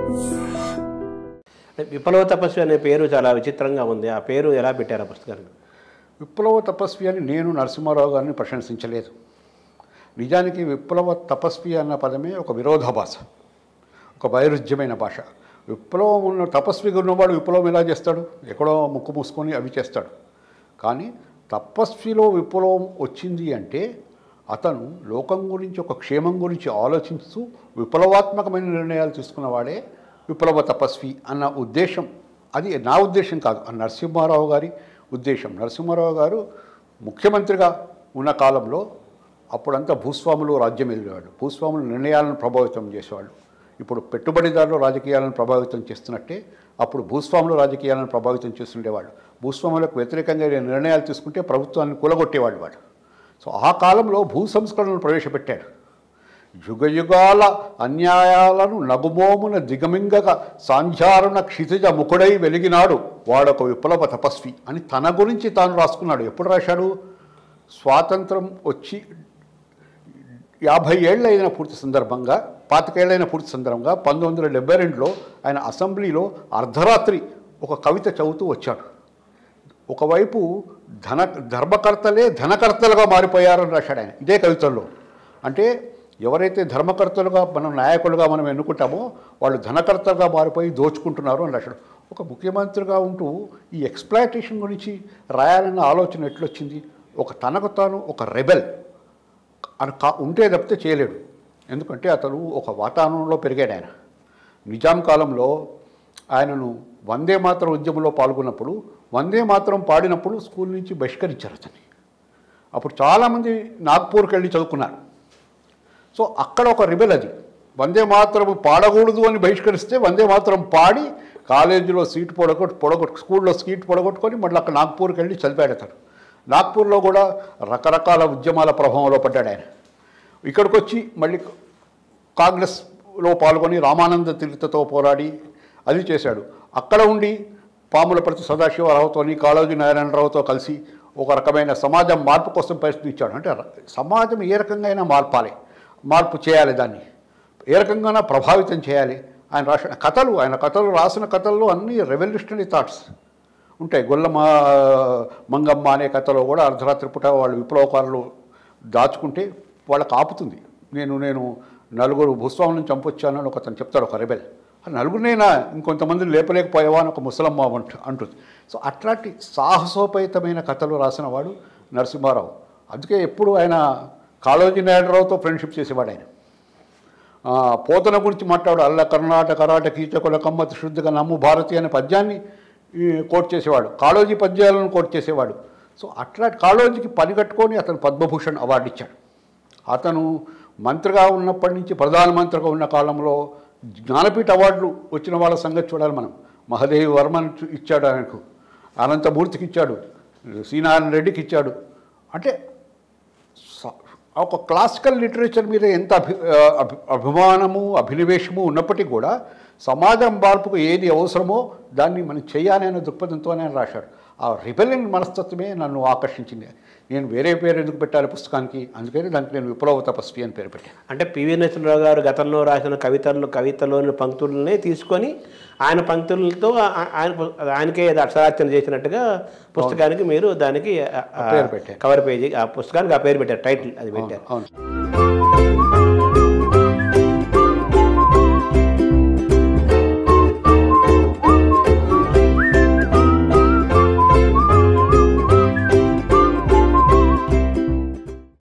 అంటే విప్లవ తపస్వి అనే పేరు చాలా విచిత్రంగా ఉంది ఆ పేరు ఎలా పెట్టారు ఆ పుస్తకానికి విప్లవ తపస్వి అని నేను నరసింహారావు గారిని ప్రశంసించలేదు నిజానికి విప్లవ తపస్వి అన్న పదమే ఒక విరోధాభాష ఒక వైరుధ్యమైన భాష విప్లవం ఉన్న తపస్విగా ఉన్నవాడు విప్లవం ఎలా చేస్తాడు ఎక్కడో ముక్కు మూసుకొని అవి చేస్తాడు కానీ తపస్విలో విప్లవం వచ్చింది అంటే అతను లోకం గురించి ఒక క్షేమం గురించి ఆలోచిస్తూ విప్లవాత్మకమైన నిర్ణయాలు తీసుకున్నవాడే విప్లవ తపస్వి అన్న ఉద్దేశం అది నా ఉద్దేశం కాదు ఆ నరసింహారావు గారి ఉద్దేశం నరసింహారావు గారు ముఖ్యమంత్రిగా ఉన్న కాలంలో అప్పుడంతా భూస్వాములు రాజ్యం వెళ్ళేవాడు భూస్వాములు నిర్ణయాలను ప్రభావితం చేసేవాళ్ళు ఇప్పుడు పెట్టుబడిదారులు రాజకీయాలను ప్రభావితం చేస్తున్నట్టే అప్పుడు భూస్వాములు రాజకీయాలను ప్రభావితం చేస్తుండేవాడు భూస్వాములకు వ్యతిరేకంగా ఏదైనా నిర్ణయాలు తీసుకుంటే ప్రభుత్వాన్ని కూలగొట్టేవాడు వాడు సో ఆ కాలంలో భూ సంస్కరణలు ప్రవేశపెట్టాడు యుగయుగాల అన్యాయాలను నగుమోమున దిగమింగక సాంధ్యారుణ క్షితిజ ముకుడై వెలిగినాడు వాడొక విప్లవ తపస్వి అని తన గురించి తాను రాసుకున్నాడు ఎప్పుడు రాశాడు స్వాతంత్రం వచ్చి యాభై ఏళ్ళు అయిన పూర్తి సందర్భంగా పాతికేళ్ళైన పూర్తి సందర్భంగా పంతొమ్మిది వందల డెబ్బై రెండులో ఆయన అసెంబ్లీలో అర్ధరాత్రి ఒక కవిత చదువుతూ వచ్చాడు ఒకవైపు ధన ధర్మకర్తలే ధనకర్తలుగా మారిపోయారని రాశాడు ఆయన ఇదే కవితల్లో అంటే ఎవరైతే ధర్మకర్తలుగా మనం నాయకులుగా మనం ఎన్నుకుంటామో వాళ్ళు ధనకర్తలుగా మారిపోయి దోచుకుంటున్నారు అని రాశాడు ఒక ముఖ్యమంత్రిగా ఉంటూ ఈ ఎక్స్ప్లాయిటేషన్ గురించి రాయాలన్న ఆలోచన ఎట్లొచ్చింది ఒక తనకు తాను ఒక రెబెల్ అని కా ఉంటే తప్పితే చేయలేడు ఎందుకంటే అతను ఒక వాతావరణంలో పెరిగాడు ఆయన నిజాం కాలంలో ఆయనను వందే మాత్రం ఉద్యమంలో పాల్గొన్నప్పుడు వందే మాత్రం పాడినప్పుడు స్కూల్ నుంచి బహిష్కరించారు అతన్ని అప్పుడు చాలామంది నాగ్పూర్కి వెళ్ళి చదువుకున్నారు సో అక్కడ ఒక రిబెల్ అది వందే మాత్రం పాడకూడదు అని బహిష్కరిస్తే వందే మాత్రం పాడి కాలేజీలో సీట్ పొడగొట్టు పొడగొట్టు స్కూల్లో సీట్ పొడగొట్టుకొని మళ్ళీ అక్కడ నాగ్పూర్కి వెళ్ళి చదివాడు అతను నాగ్పూర్లో కూడా రకరకాల ఉద్యమాల ప్రభావంలో పడ్డాడు ఆయన ఇక్కడికి వచ్చి మళ్ళీ కాంగ్రెస్లో పాల్గొని రామానంద తీర్థతో పోరాడి అది చేశాడు అక్కడ ఉండి పాములపర్తి సదాశివరావుతోని కాళోజీ నారాయణరావుతో కలిసి ఒక రకమైన సమాజం మార్పు కోసం ప్రయత్నించాడు అంటే ర- సమాజం ఏ రకంగా అయినా మార్పాలి మార్పు చేయాలి దాన్ని ఏ రకంగానైనా ప్రభావితం చేయాలి ఆయన రాసిన కథలు ఆయన కథలు రాసిన కథల్లో అన్ని రెవల్యూషనరీ థాట్స్ ఉంటాయి గొల్లమ మంగమ్మ అనే కథలో కూడా అర్ధరాత్రి పూట వాళ్ళు విప్లవకారులు దాచుకుంటే వాళ్ళకి ఆపుతుంది నేను నేను నలుగురు భూస్వాములను చంపొచ్చాను అని ఒక అతను చెప్తాడు ఒక రెబెల్ ఆ నలుగురినైనా ఇంకొంతమందిని లేపలేకపోయావా అని ఒక ముసలమ్మ అంట అంటుంది సో అట్లాంటి సాహసోపేతమైన కథలు రాసిన వాడు నరసింహారావు అందుకే ఎప్పుడు ఆయన కాళోజీ నాయుడురావుతో ఫ్రెండ్షిప్ చేసేవాడు ఆయన ఆ, పోతన గురించి మాట్లాడు అల్ల కర్ణాటక కరాట కీచకుల కమ్మతి శుద్ధిగా నమ్ము భారతి అనే పద్యాన్ని ఈ, కోట్ చేసేవాడు కాళోజీ పద్యాలను కోట్ చేసేవాడు సో అట్లా కాళోజీకి పని కట్టుకొని అతను పద్మభూషణ్ అవార్డు ఇచ్చాడు అతను మంత్రిగా ఉన్నప్పటి నుంచి ప్రధానమంత్రిగా ఉన్న కాలంలో జ్ఞానపీఠ అవార్డులు వచ్చిన వాళ్ళ సంగతి చూడాలి మనం మహదేవి వర్మన్ ఇచ్చాడు ఆయనకు అనంతమూర్తికి ఇచ్చాడు శ్రీనారాయణ రెడ్డికి ఇచ్చాడు అంటే స- ఒక క్లాసికల్ లిటరేచర్ మీద ఎంత అభి అభి- అభిమానము అభినివేశము ఉన్నప్పటికీ కూడా సమాజం మార్పుకు ఏది అవసరమో దాన్ని మనం చేయాలి అనే దృక్పథంతోనే ఆయన రాశాడు ఆ రిబెలియన్ మనస్తత్వమే నన్ను ఆకర్షించింది నేను వేరే పేరు ఎందుకు పెట్టాలి పుస్తకానికి అందుకని దానికి నేను విప్లవ తపస్వి అని పేరు పెట్టాను అంటే పివి నరసింహరావు గారు గతంలో రాసిన కవితలు కవితలోని పంక్తులనే తీసుకొని ఆయన పంక్తులతో ఆ- ఆయన పు- ఆయనకే ఏదో అక్షరార్చన చేసినట్టుగా పుస్తకానికి మీరు దానికి ఆ- ఆ పేరు పెట్టారు. కవర్ పేజీ ఆ పుస్తకానికి ఆ పేరు పెట్టారు టైటిల్ అది పెట్టారు అవును